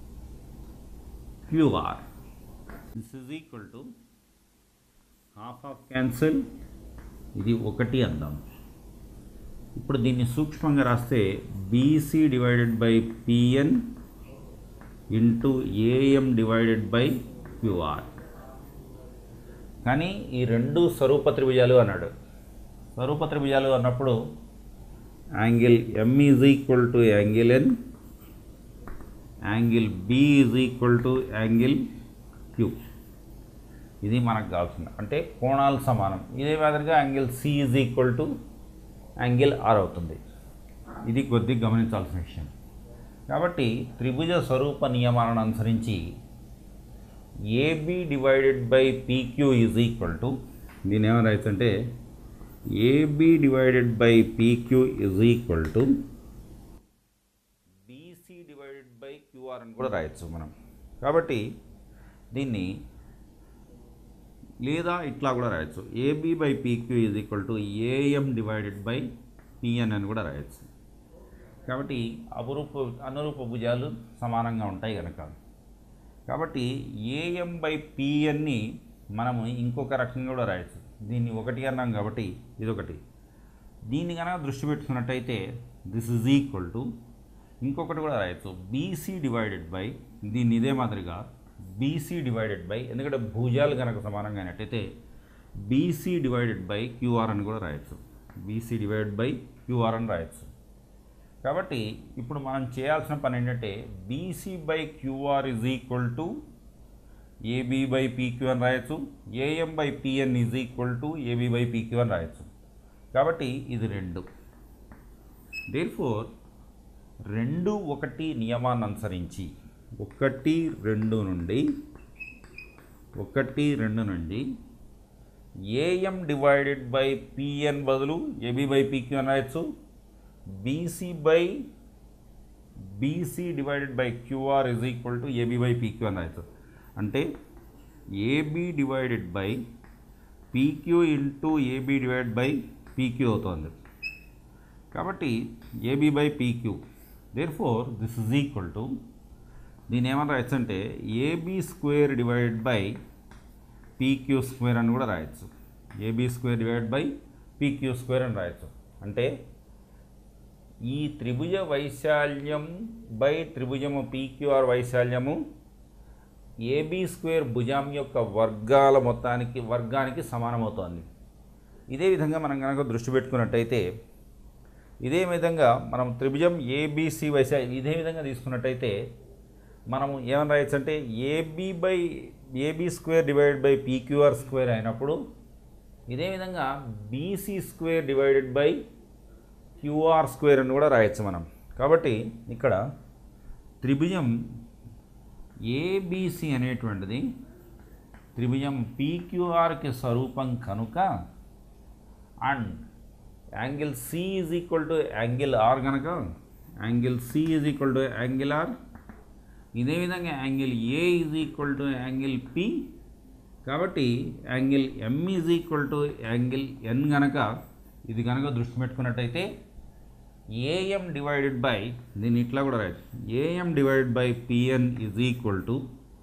QR this is equal to half of cancel ఇది ఒకటి అందాం ఇప్పుడు దీన్ని సూక్ష్మంగా రాస్తే BC divided by PN into AM divided by QR కానీ ఈ రెండు స్వరూప త్రిభుజాలు అన్నాడు స్వరూప త్రిభుజాలు అన్నప్పుడు angle M is equal to angle N angle B is equal to angle Q ఇది మనకు కావాల్సింది అంటే కోణాలు సమానం ఇదే మాదిరిగా angle C is equal to angle R అవుతుంది ఇది కొద్దిగా గమనించాల్సిన విషయం కాబట్టి త్రిభుజ స్వరూప నియమాలను అనుసరించి AB divided by PQ is equal to దీని ఏమైనా రాయొచ్చు అంటే AB divided by PQ is equal to BC divided by QR అని కూడా రాయొచ్చు మనం కాబట్టి దీన్ని లేదా ఇట్లా కూడా రాయొచ్చు AB by PQ is equal to AM divided by PN అని కూడా రాయొచ్చు కాబట్టి అపురూప అనురూప భుజాలు సమానంగా ఉంటాయి కనుక కాబట్టి ఏఎం బై పిఎన్ని మనము ఇంకొక రకంగా కూడా రాయొచ్చు దీన్ని ఒకటి అన్నాం కాబట్టి ఇదొకటి దీన్ని కనుక దృష్టి పెట్టుకున్నట్టయితే దిస్ ఇజ్ ఈక్వల్ టు ఇంకొకటి కూడా రాయొచ్చు బీసీ డివైడెడ్ బై దీన్ని ఇదే మాదిరిగా బీసీ డివైడెడ్ బై ఎందుకంటే భుజాలు కనుక సమానంగా అయినట్టయితే బీసీ డివైడెడ్ బై క్యూఆర్ అని కూడా రాయొచ్చు బీసీ డివైడెడ్ బై క్యూఆర్ అని రాయొచ్చు కాబట్టి ఇప్పుడు మనం చేయాల్సిన పని ఏంటంటే BC by QR is equal to AB by PQ అని రాయొచ్చు AM by PN is equal to AB by PQ అని రాయొచ్చు కాబట్టి ఇది రెండు దేర్ ఫోర్ రెండు ఒకటి నియమాన్ని అనుసరించి ఒకటి రెండు నుండి ఒకటి రెండు నుండి ఏఎం డివైడెడ్ బై పిఎన్ బదులు ఏబీ బై పీక్యూ అని రాయొచ్చు BC by BC divided by QR is equal to AB by PQ అని రాయొచ్చు అంటే AB divided by PQ into AB divide by PQ అవుతుంది కాబట్టి AB by PQ therefore this is equal to దీని ఏమని రాయొచ్చు అంటే AB square divided by PQ square అని కూడా రాయొచ్చు AB square divide by PQ square అని రాయొచ్చు అంటే ఈ త్రిభుజ వైశాల్యం బై త్రిభుజము పీక్యూఆర్ వైశాల్యము ఏబీ స్క్వేర్ భుజం యొక్క వర్గాల మొత్తానికి వర్గానికి సమానమవుతోంది ఇదే విధంగా మనం కనుక దృష్టి పెట్టుకున్నట్టయితే ఇదే విధంగా మనం త్రిభుజం ఏబిసి వైసా ఇదే విధంగా తీసుకున్నట్టయితే మనము ఏమని రాయొచ్చు అంటే AB by AB square divided by PQR square అయినప్పుడు ఇదే విధంగా BC square divided by QR square అని కూడా రాయొచ్చు మనం కాబట్టి ఇక్కడ త్రిభుజం ఏబిసి అనేటువంటిది త్రిభుజం పీక్యూఆర్కి స్వరూపం కనుక and angle C is equal to angle R కనుక angle C is equal to angle R ఇదే విధంగా angle A is equal to angle P కాబట్టి angle M is equal to angle N గనక ఇది కనుక దృష్టి పెట్టుకున్నట్టయితే ఏఎం డివైడెడ్ బై దీన్ని ఇట్లా కూడా రాయచ్చు AM divided by PN is equal to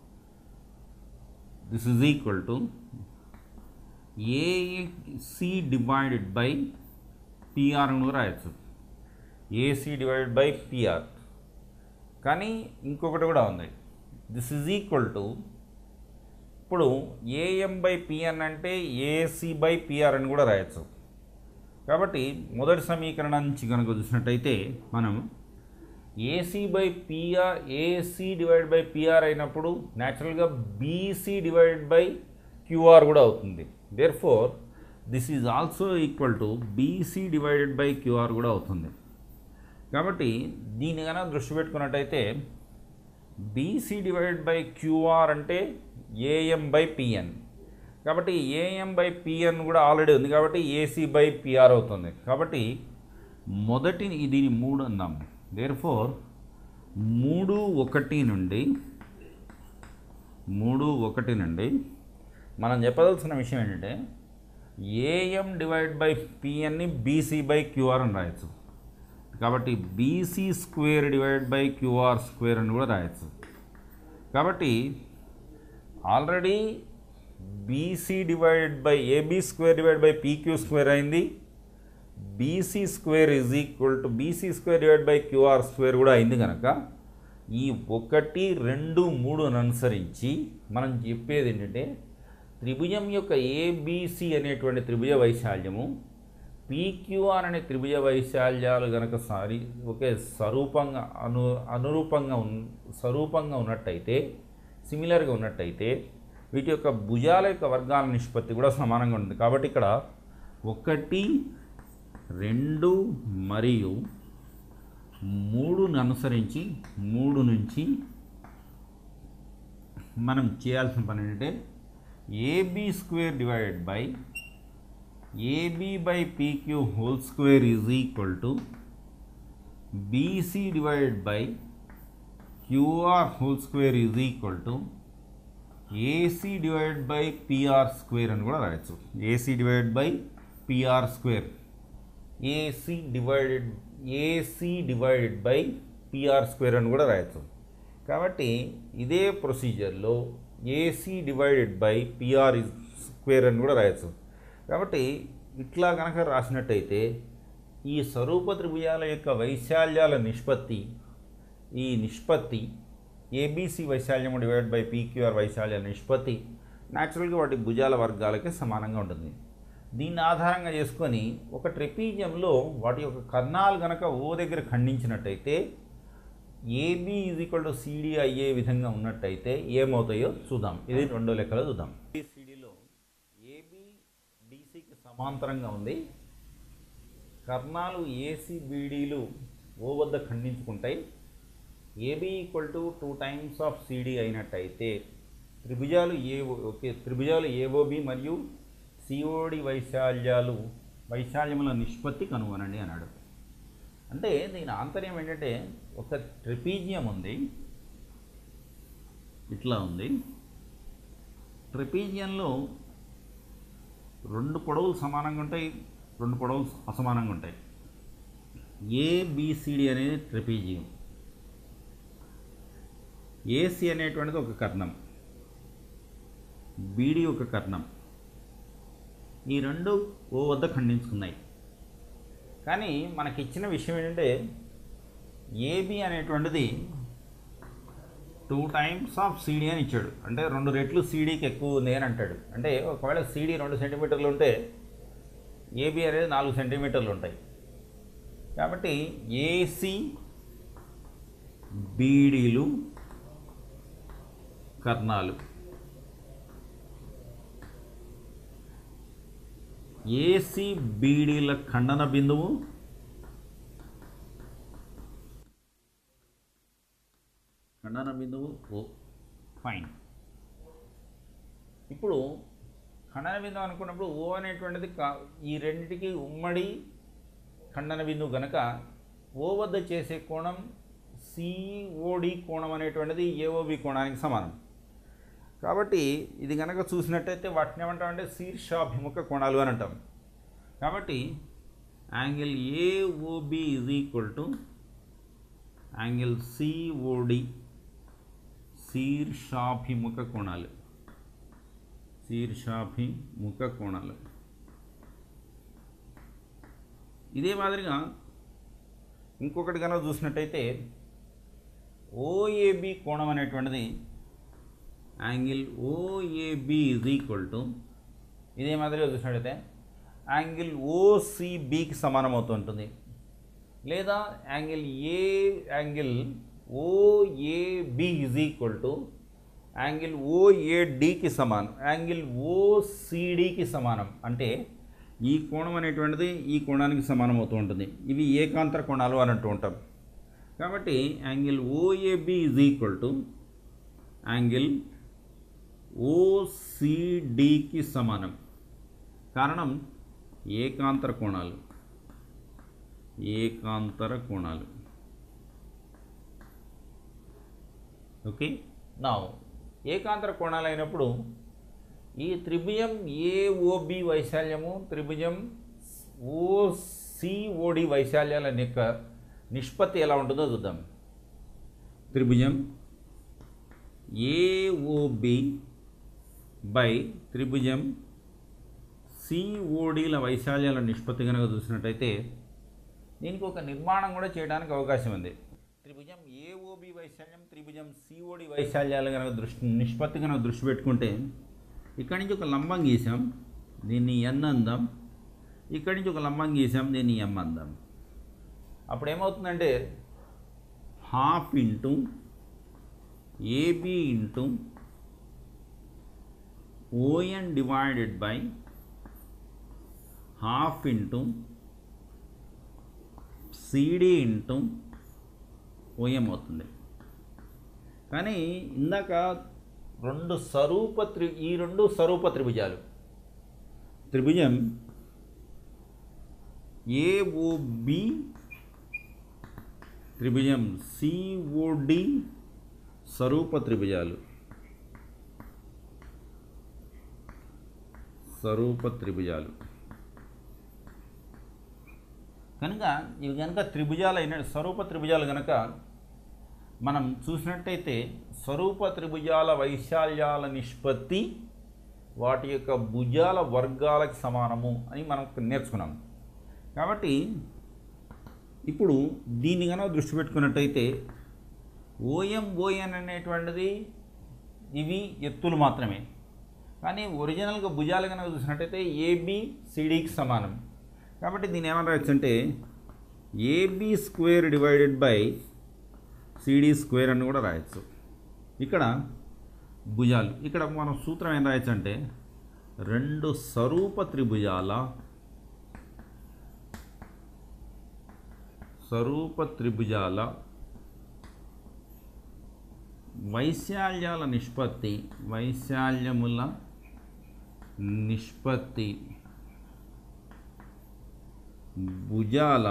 this is equal to AC divided by PR అని కూడా రాయొచ్చు ఏసీ డివైడెడ్ బై పిఆర్ కానీ ఇంకొకటి కూడా ఉంది దిస్ ఈజ్ ఈక్వల్ టు ఇప్పుడు ఏఎం బై పిఎన్ అంటే ఏసీ బై పిఆర్ అని కూడా రాయొచ్చు కాబట్టి మొదటి సమీకరణం నుంచి కనుక చూసినట్టయితే మనం AC by PR AC divide by PR అయినప్పుడు న్యాచురల్గా బీసీ డివైడెడ్ బై క్యూఆర్ కూడా అవుతుంది therefore this is also equal to BC divided by QR కూడా అవుతుంది కాబట్టి దీని కనుక దృష్టి పెట్టుకున్నట్టయితే బీసీ డివైడెడ్ బై క్యూఆర్ అంటే ఏఎం బై పిఎన్ కాబట్టి ఏఎం బై పిఎన్ కూడా ఆల్రెడీ ఉంది కాబట్టి ఏసీ బై పిఆర్ అవుతుంది కాబట్టి మొదటి దీని మూడు అందాం దేర్ ఫోర్ మూడు ఒకటి నుండి మూడు ఒకటి నుండి మనం చెప్పదలసిన విషయం ఏంటంటే ఏఎం డివైడ్ బై పిఎన్ని బీసీ బై క్యూఆర్ అని రాయొచ్చు కాబట్టి BC square divide by QR square అని కూడా రాయొచ్చు కాబట్టి already BC divided by AB square divide by PQ square అయింది BC square is equal to BC square divide by QR square కూడా అయింది కనుక ఈ ఒకటి రెండు మూడును అనుసరించి మనం చెప్పేది ఏంటంటే త్రిభుజం యొక్క ఏబీసీ అనేటువంటి త్రిభుజ వైశాల్యము పీక్యూఆర్ అనే త్రిభుజ వైశాల్యాలు గనక సారి ఒకే స్వరూపంగా అను అనురూపంగా ఉన్ స్వరూపంగా ఉన్నట్టయితే సిమిలర్గా ఉన్నట్టయితే వీటి యొక్క భుజాల యొక్క వర్గాల నిష్పత్తి కూడా సమానంగా ఉంటుంది కాబట్టి ఇక్కడ ఒకటి రెండు మరియు మూడును అనుసరించి మూడు నుంచి మనం చేయాల్సిన పని ఏంటంటే AB square divided by AB by PQ whole square is equal to BC divided by QR whole square is equal to AC divided by PR square అని కూడా రాయొచ్చు AC divided by PR square AC divided AC divided by PR square అని కూడా రాయొచ్చు కాబట్టి ఇదే ప్రొసీజర్లో AC divided by PR square అని కూడా రాయొచ్చు కాబట్టి ఇట్లా కనుక రాసినట్టయితే ఈ స్వరూప త్రిభుజాల యొక్క వైశాల్యాల నిష్పత్తి ఈ నిష్పత్తి ఏబీసీ వైశాల్యం డివైడ్ బై పీక్యూఆర్ వైశాల్యాల నిష్పత్తి న్యాచురల్గా వాటి భుజాల వర్గాలకి సమానంగా ఉంటుంది దీన్ని ఆధారంగా చేసుకొని ఒక ట్రెపీజియంలో వాటి యొక్క కర్ణాలు గనక ఓ దగ్గర ఖండించినట్టయితే AB is equal to CD అయ్యే విధంగా ఉన్నట్టయితే ఏమవుతాయో చూద్దాం ఇది రెండో లెక్కలో చూద్దాం సిడిలో ఏబీ డీసీకి సమాంతరంగా ఉంది కర్ణాలు ఏసీ బీడీలు ఓ వద్ద ఖండించుకుంటాయి AB equal to two times of CD అయినట్టయితే త్రిభుజాలు ఏ ఓకే త్రిభుజాలు ఏఓబి మరియు సిఓడి వైశాల్యాలు వైశాల్యముల నిష్పత్తి కనుగొనండి అన్నాడు అంటే దీని ఆంతర్యం ఏంటంటే ఒక ట్రిపీజియం ఉంది ఇట్లా ఉంది ట్రిపీజియంలో రెండు పొడవులు సమానంగా ఉంటాయి రెండు పొడవులు అసమానంగా ఉంటాయి ఏబిసిడి అనేది ట్రిపీజియం ఏసి అనేటువంటిది ఒక కర్ణం బీడి ఒక కర్ణం ఈ రెండు ఓ వద్ద ఖండించుకున్నాయి కానీ మనకి ఇచ్చిన విషయం ఏంటంటే ఏబి అనేటువంటిది టూ టైమ్స్ ఆఫ్ సీడీ అని ఇచ్చాడు అంటే రెండు రెట్లు సీడీకి ఎక్కువ ఉంది అని అంటాడు అంటే ఒకవేళ సీడీ రెండు సెంటీమీటర్లు ఉంటే ఏబి అనేది నాలుగు సెంటీమీటర్లు ఉంటాయి కాబట్టి ఏసీ బీడీలు కర్ణాలు ఏసీ బీడీల ఖండన బిందువు ఖండన బిందువు ఓ ఫైన్ ఇప్పుడు ఖండన బిందువు అనుకున్నప్పుడు ఓ అనేటువంటిది కా ఈ రెండింటికి ఉమ్మడి ఖండన బిందువు గనక ఓ వద్ద చేసే కోణం సిఓడి కోణం అనేటువంటిది ఏఓబి కోణానికి సమానం కాబట్టి ఇది కనుక చూసినట్టయితే వాటిని ఏమంటామంటే శీర్షాభిముఖ కోణాలు అని అంటాం కాబట్టి angle AOB is equal to angle COD శీర్షాభిముఖ కోణాలు శీర్షాభిముఖ కోణాలు ఇదే మాదిరిగా ఇంకొకటి కనుక చూసినట్టయితే ఓఏబి కోణం అనేటువంటిది angle OAB is equal to ఇదే మాదిరిగా చూసినట్టయితే యాంగిల్ ఓసిబికి సమానం అవుతుంటుంది లేదా angle A angle OAB is equal to angle ఓఏడికి సమానం యాంగిల్ ఓసిడికి సమానం అంటే ఈ కోణం అనేటువంటిది ఈ కోణానికి సమానం అవుతూ ఉంటుంది ఇవి ఏకాంతర కోణాలు అని అంటూ ఉంటాం కాబట్టి angle OAB is equal to angle ఓసిడికి సమానం కారణం ఏకాంతర కోణాలు ఏకాంతర కోణాలు ఓకే నా ఏకాంతర కోణాలు అయినప్పుడు ఈ త్రిభుజం ఏఓబి వైశాల్యము త్రిభుజం ఓసిఓడి వైశాల్యాల యొక్క నిష్పత్తి ఎలా ఉంటుందో చూద్దాం త్రిభుజం ఏఓబి బై త్రిభుజం సిఓడిల వైశాల్యాల నిష్పత్తి కనుక చూసినట్టయితే దీనికి ఒక నిర్మాణం కూడా చేయడానికి అవకాశం ఉంది త్రిభుజం ఏఓబి వైశాల్యం త్రిభుజం సిఓడి వైశాల్యాలు కనుక దృష్టి నిష్పత్తి కనుక దృష్టి పెట్టుకుంటే ఇక్కడి నుంచి ఒక లంబం గీసాం దీన్ని ఎన్ అందాం ఇక్కడి నుంచి ఒక లంబం గీసాం దీన్ని ఎం అందాం అప్పుడు ఏమవుతుందంటే half into AB into ON divided by half into CD into OM అవుతుంది కానీ ఇందాక రెండు స్వరూప త్రి ఈ రెండు స్వరూప త్రిభుజాలు త్రిభుజం ఏఓబి త్రిభుజం సిఓడి స్వరూప త్రిభుజాలు స్వరూప త్రిభుజాలు కనుక ఇవి కనుక త్రిభుజాలు అయిన స్వరూప త్రిభుజాలు కనుక మనం చూసినట్టయితే స్వరూప త్రిభుజాల వైశాల్యాల నిష్పత్తి వాటి యొక్క భుజాల వర్గాలకు సమానము అని మనం నేర్చుకున్నాం కాబట్టి ఇప్పుడు దీన్ని కనుక దృష్టి పెట్టుకున్నట్టయితే ఓఎం ఓఎన్ అనేటువంటిది ఇవి ఎత్తులు మాత్రమే కానీ ఒరిజినల్గా భుజాలు కనుక చూసినట్టయితే ఏబి సిడికి సమానం కాబట్టి దీన్ని ఏమని రాయొచ్చు అంటే AB square divided by CD square అని కూడా రాయొచ్చు ఇక్కడ భుజాలు ఇక్కడ మనం సూత్రం ఏం రాయొచ్చు అంటే రెండు స్వరూప త్రిభుజాల స్వరూప త్రిభుజాల వైశాల్యాల నిష్పత్తి వైశాల్యముల నిష్పత్తి భుజాల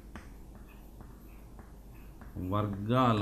వర్గాల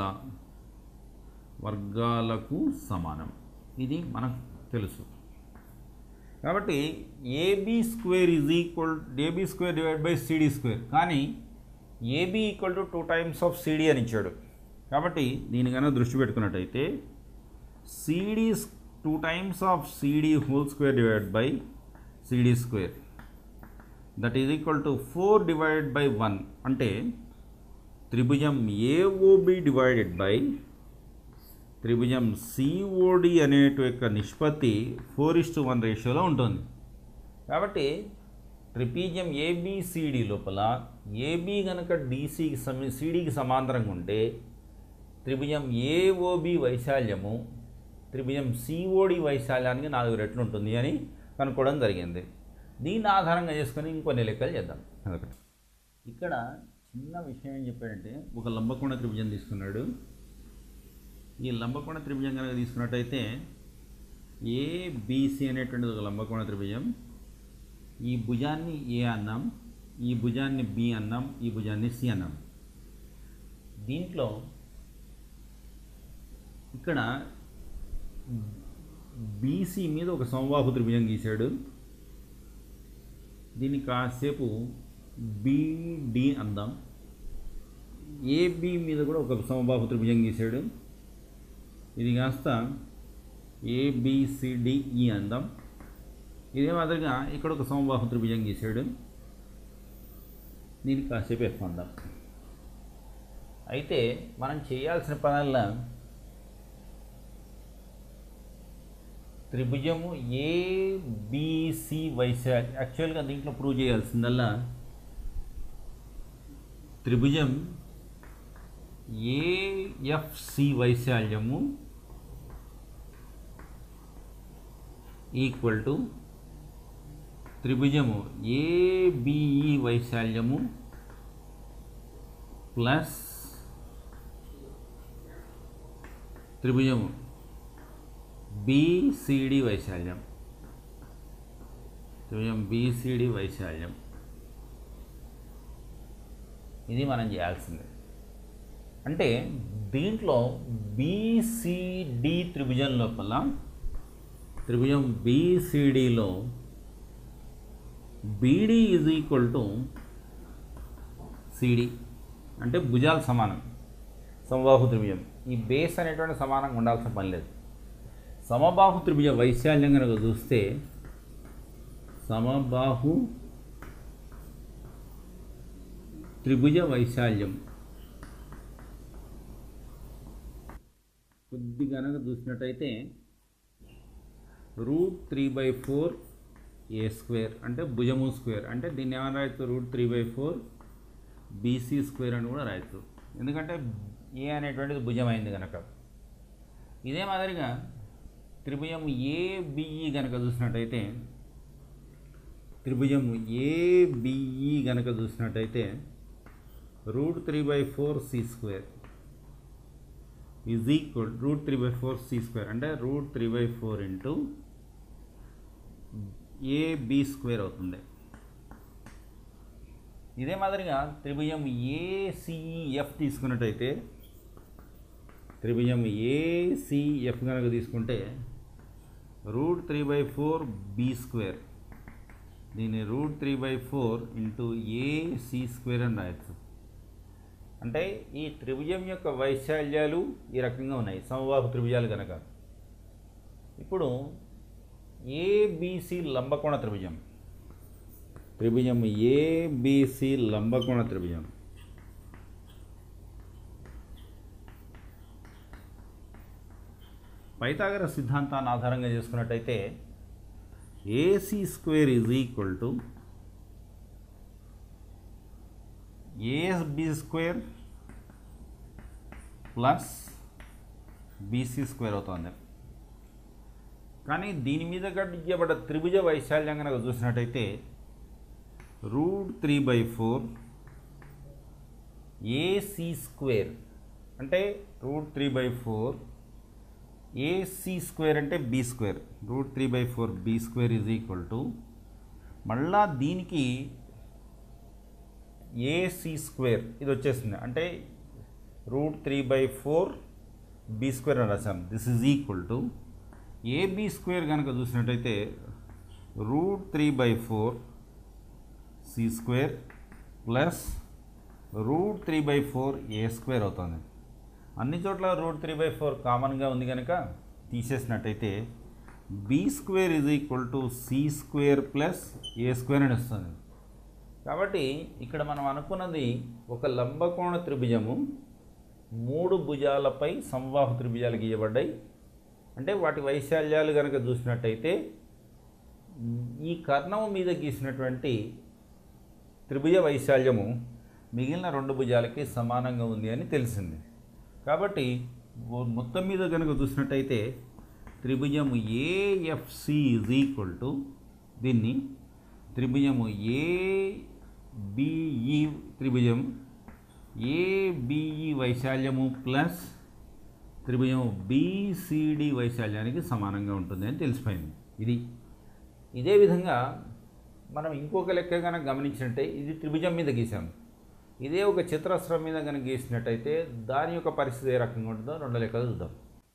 వర్గాలకు సమానం ఇది మనకు తెలుసు కాబట్టి AB square is equal AB square divide by CD square కానీ AB equal to two times of CD అని ఇచ్చాడు కాబట్టి దీని కనుక దృష్టి పెట్టుకున్నట్టయితే CD two times of CD whole square divide by CD square that is equal to four divided by one అంటే త్రిభుజం ఏఓబి డివైడెడ్ బై త్రిభుజం సిఓడి అనేటు యొక్క నిష్పత్తి ఫోర్ ఇస్ టు వన్ రేషియోలో ఉంటుంది కాబట్టి ట్రిపీజియం ఏబిసిడి లోపల ఏబి కనుక డీసీకి సమీ సిడికి సమాంతరంగా ఉంటే త్రిభుజం ఏఓబి వైశాల్యము త్రిభుజం సిఓడి వైశాల్యానికి నాలుగు రెట్లు ఉంటుంది అని కనుక్కోవడం జరిగింది దీన్ని ఆధారంగా చేసుకొని ఇంకొన్ని లెక్కలు చేద్దాం అదొకటి ఇక్కడ చిన్న విషయం ఏం చెప్పాడంటే ఒక లంబకోణ త్రిభుజం తీసుకున్నాడు ఈ లంబకోణ త్రిభుజం కనుక తీసుకున్నట్టయితే ఏబిసి అనేటువంటిది ఒక లంబకోణ త్రిభుజం ఈ భుజాన్ని ఏ అన్నాం ఈ భుజాన్ని బి అన్నాం ఈ భుజాన్ని సి అన్నాం దీంట్లో ఇక్కడ బీసీ మీద ఒక సమబాహు త్రిభుజం గీశాడు దీన్ని కాసేపు బీడి అందాం ఏబి మీద కూడా ఒక సమబాహు త్రిభుజం గీశాడు ఇది కాస్త ఏబిసిడిఈ అందాం ఇదే మాదిరిగా ఇక్కడ ఒక సమబాహు త్రిభుజం గీశాడు దీన్ని కాసేపు ఎఫ్ అందాం అయితే మనం చేయాల్సిన పనుల్లో త్రిభుజము ఏబిసి వైశాల్య యాక్చువల్గా దీంట్లో ప్రూవ్ చేయాల్సిందల్లా త్రిభుజం ఏఎఫ్సి వైశాల్యము ఈక్వల్ టు త్రిభుజము ఏబిఈ వైశాల్యము ప్లస్ త్రిభుజము బీసీడి వైశాల్యం త్రిభుజం బీసీడి వైశాల్యం ఇది మనం చేయాల్సిందే అంటే దీంట్లో బీసీడి త్రిభుజం లోపల త్రిభుజం బీసీడిలో BD is equal to CD అంటే భుజాలు సమానం సమబాహు త్రిభుజం ఈ బేస్ అనేటువంటి సమానంగా ఉండాల్సిన పని లేదు సమబాహు త్రిభుజ వైశాల్యం కనుక చూస్తే సమబాహు త్రిభుజ వైశాల్యం కొద్ది కనుక చూసినట్టయితే root three by four a square అంటే భుజము స్క్వేర్ అంటే దీన్ని ఏమైనా రాయొచ్చు root three by four BC square అని కూడా రాయొచ్చు ఎందుకంటే ఏ అనేటువంటిది భుజం అయింది కనుక ఇదే మాదిరిగా త్రిభుజం ఏబిఈ కనుక చూసినట్టయితే త్రిభుజం ఏబిఈ కనుక చూసినట్టయితే root three by four c square is equal root three by four c square అంటే root three by four into AB square అవుతుంది ఇదే మాదిరిగా త్రిభుజం ఏసిఎఫ్ తీసుకున్నట్టయితే త్రిభుజం ఏసిఎఫ్ కనుక తీసుకుంటే root three by four b square దీన్ని root three by four into AC square అని రాయొచ్చు అంటే ఈ త్రిభుజం యొక్క వైశాల్యాలు ఈ రకంగా ఉన్నాయి సమబాహు త్రిభుజాలు కనుక ఇప్పుడు ఏబిసి లంబకోణ త్రిభుజం త్రిభుజం ఏబిసి లంబకోణ త్రిభుజం పైథాగర సిద్ధాంతాన్ని ఆధారంగా చేసుకున్నట్టయితే AC square is equal to ASB square plus BC square అవుతుంది కానీ దీని మీద గడ్డించబడ్డ త్రిభుజ వైశాల్యం కనుక చూసినట్టయితే root three by four AC square అంటే root three by four AC square అంటే b square root three by four b square is equal to మళ్ళా దీనికి ఏసీ స్క్వేర్ ఇది వచ్చేసింది అంటే root three by four b square అని రాసాం this is equal to AB square కనుక చూసినట్టయితే root three by four c square plus root three by four a square అవుతుంది అన్ని చోట్ల రూట్ త్రీ బై ఫోర్ కామన్గా ఉంది కనుక తీసేసినట్టయితే b square is equal to c square plus a square అని వస్తుంది కాబట్టి ఇక్కడ మనం అనుకున్నది ఒక లంబకోణ త్రిభుజము మూడు భుజాలపై సంవాహు త్రిభుజాలు గీయబడ్డాయి అంటే వాటి వైశాల్యాలు కనుక చూసినట్టయితే ఈ కర్ణం మీద గీసినటువంటి త్రిభుజ వైశాల్యము మిగిలిన రెండు భుజాలకి సమానంగా ఉంది అని తెలిసింది కాబట్టి ఓ- మొత్తం మీద కనుక చూసినట్టయితే త్రిభుజము ఏఎఫ్సి ఈజ్ ఈక్వల్ టు దీన్ని త్రిభుజము ఏబిఈ త్రిభుజం ఏబిఈ వైశాల్యము ప్లస్ త్రిభుజం బీసీడి వైశాల్యానికి సమానంగా ఉంటుంది అని తెలిసిపోయింది ఇది ఇదే విధంగా మనం ఇంకొక లెక్క కనుక గమనించినట్టే ఇది త్రిభుజం మీద గీసాం ఇదే ఒక చిత్రస్రం మీద కనుక గీసినట్టయితే దాని యొక్క పరిస్థితి ఏ రకంగా ఉంటుందో రెండు లెక్కలు చూద్దాం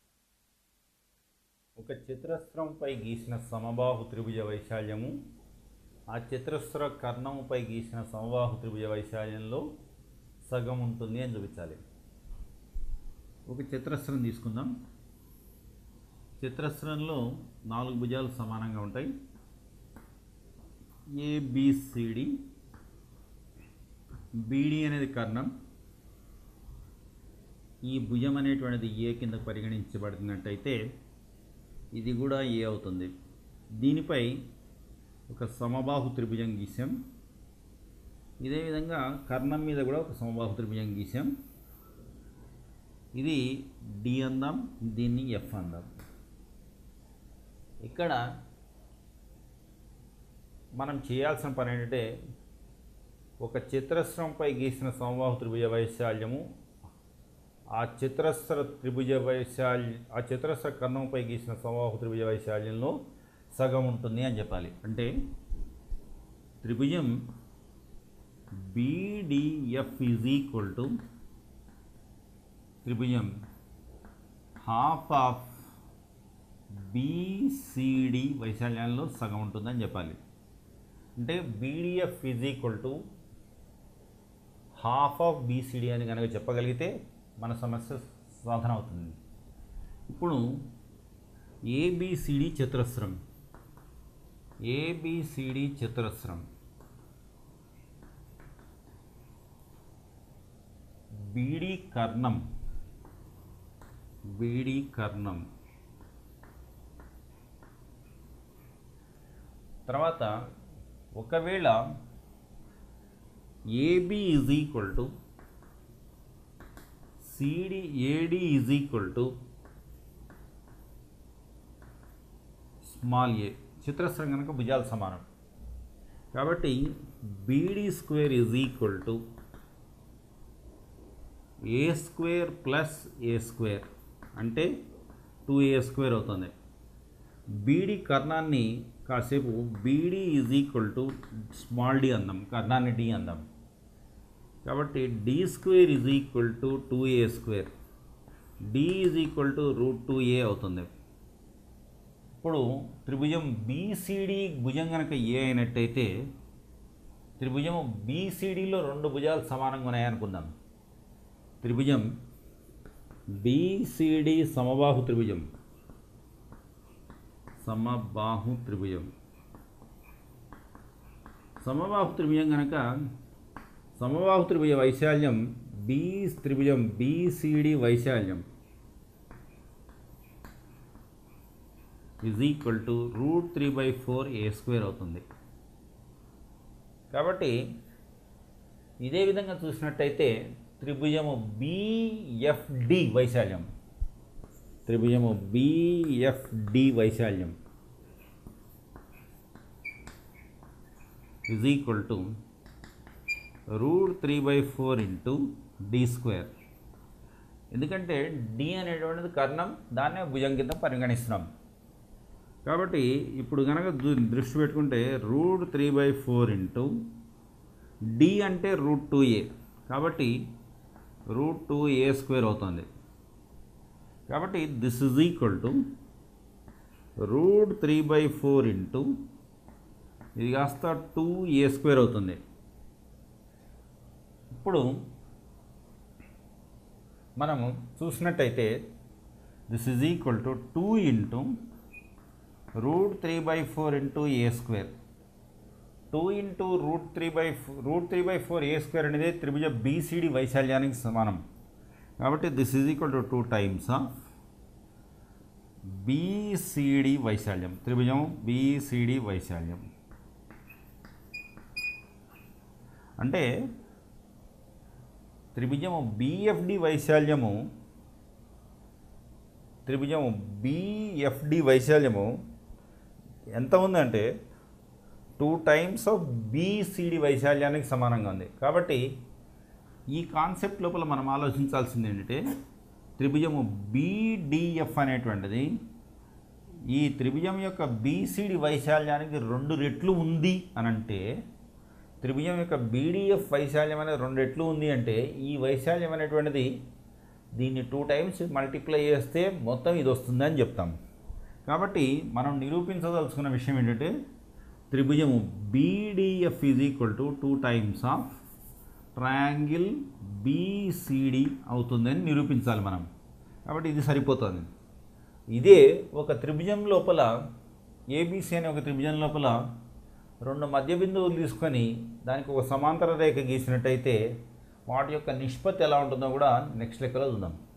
ఒక చిత్రస్రంపై గీసిన సమబాహు త్రిభుజ వైశాల్యము ఆ చిత్రస్ర కర్ణముపై గీసిన సమబాహు త్రిభుజ వైశాల్యంలో సగం ఉంటుంది అని చూపించాలి ఒక చిత్రస్రం తీసుకుందాం చిత్రస్రంలో నాలుగు భుజాలు సమానంగా ఉంటాయి ఏబిసిడి బీడి అనేది కర్ణం ఈ భుజం అనేటువంటిది ఏ కింద పరిగణించబడినట్టయితే ఇది కూడా ఏ అవుతుంది దీనిపై ఒక సమబాహు త్రిభుజం గీసాం ఇదే విధంగా కర్ణం మీద కూడా ఒక సమబాహు త్రిభుజం గీసాం ఇది డి అందాం దీన్ని ఎఫ్ అందాం ఇక్కడ మనం చేయాల్సిన పని ఏంటంటే ఒక చిత్రస్రంపై గీసిన సమబాహు త్రిభుజ వైశాల్యము ఆ చిత్రస్ర త్రిభుజ వైశాల్య ఆ చిత్రస్ర కర్ణంపై గీసిన సమబాహు త్రిభుజ వైశాల్యంలో సగం ఉంటుంది అని చెప్పాలి అంటే త్రిభుజం బీడిఎఫ్ ఈజ్ ఈక్వల్ టు త్రిభుజం హాఫ్ ఆఫ్ బీసీడి వైశాల్యంలో సగం ఉంటుందని చెప్పాలి అంటే BDF is equal to half of BCD అని కనుక చెప్పగలిగితే మన సమస్య సాధన అవుతుంది ఇప్పుడు ఏబిసిడి చతురస్రం ఏబిసిడి చతురస్రం బీడి కర్ణం బీడి కర్ణం తర్వాత ఒకవేళ AB is equal to CD AD is equal to small a చిత్రస్రం కనుక భుజాలు సమానం కాబట్టి BD square is equal to a square plus a square అంటే టూ ఏ స్క్వేర్ అవుతుంది బీడి కర్ణాన్ని కాసేపు BD is equal to small d అందాం కర్ణాన్ని డి అందాం కాబట్టి d square is equal to two a square d is equal to root two a అవుతుంది ఇప్పుడు త్రిభుజం బీసీడి భుజం కనుక ఏ అయినట్టయితే త్రిభుజం బీసీడీలో రెండు భుజాలు సమానంగా ఉన్నాయనుకుందాం త్రిభుజం బీసీడి సమబాహు త్రిభుజం సమబాహు త్రిభుజం సమబాహు త్రిభుజం కనుక సమబాహు త్రిభుజ వైశాల్యం బి త్రిభుజం బీసీడి వైశాల్యం is equal to root three by four a square అవుతుంది కాబట్టి ఇదే విధంగా చూసినట్టయితే త్రిభుజము బిఎఫ్డి వైశాల్యం త్రిభుజము బిఎఫ్డి వైశాల్యం is equal to root three by four into d square ఎందుకంటే డి అనేటువంటిది కర్ణం దాన్నే భుజం కింద పరిగణిస్తున్నాం కాబట్టి ఇప్పుడు కనుక దు- దృష్టి పెట్టుకుంటే root three by four into d అంటే రూట్ టూ ఏ కాబట్టి రూట్ టూ ఏ స్క్వేర్ అవుతుంది కాబట్టి this is equal to root three by four into ఇది కాస్త టూ ఏ స్క్వేర్ అవుతుంది ఇప్పుడు మనము చూసినట్టయితే this is equal to two into root three by four into a square two into root three by root three by four a square అనేది త్రిభుజ BCD వైశాల్యానికి సమానం కాబట్టి this is equal to two times of BCD వైశాల్యం త్రిభుజం BCD వైశాల్యం అంటే త్రిభుజము బిఎఫ్డి వైశాల్యము త్రిభుజము బిఎఫ్డి వైశాల్యము ఎంత ఉందంటే టూ టైమ్స్ ఆఫ్ బీసీడి వైశాల్యానికి సమానంగా ఉంది కాబట్టి ఈ కాన్సెప్ట్ లోపల మనం ఆలోచించాల్సింది ఏంటంటే త్రిభుజము బీడిఎఫ్ అనేటువంటిది ఈ త్రిభుజం యొక్క బీసీడి వైశాల్యానికి రెండు రెట్లు ఉంది అని అంటే త్రిభుజం యొక్క బీడిఎఫ్ వైశాల్యం అనేది రెండు రెట్లు ఉంది అంటే ఈ వైశాల్యం అనేటువంటిది దీన్ని టూ టైమ్స్ మల్టిప్లై చేస్తే మొత్తం ఇది వస్తుందని చెప్తాం కాబట్టి మనం నిరూపించదలుచుకున్న విషయం ఏంటంటే త్రిభుజము BDF is equal to two times of triangle BCD అవుతుందని నిరూపించాలి మనం కాబట్టి ఇది సరిపోతుంది ఇదే ఒక త్రిభుజం లోపల ఏబీసీ అనే ఒక త్రిభుజం లోపల రెండు మధ్య బిందువులు తీసుకొని దానికి ఒక సమాంతర రేఖ గీసినట్టయితే వాటి యొక్క నిష్పత్తి ఎలా ఉంటుందో కూడా నెక్స్ట్ లెక్కలో చూద్దాం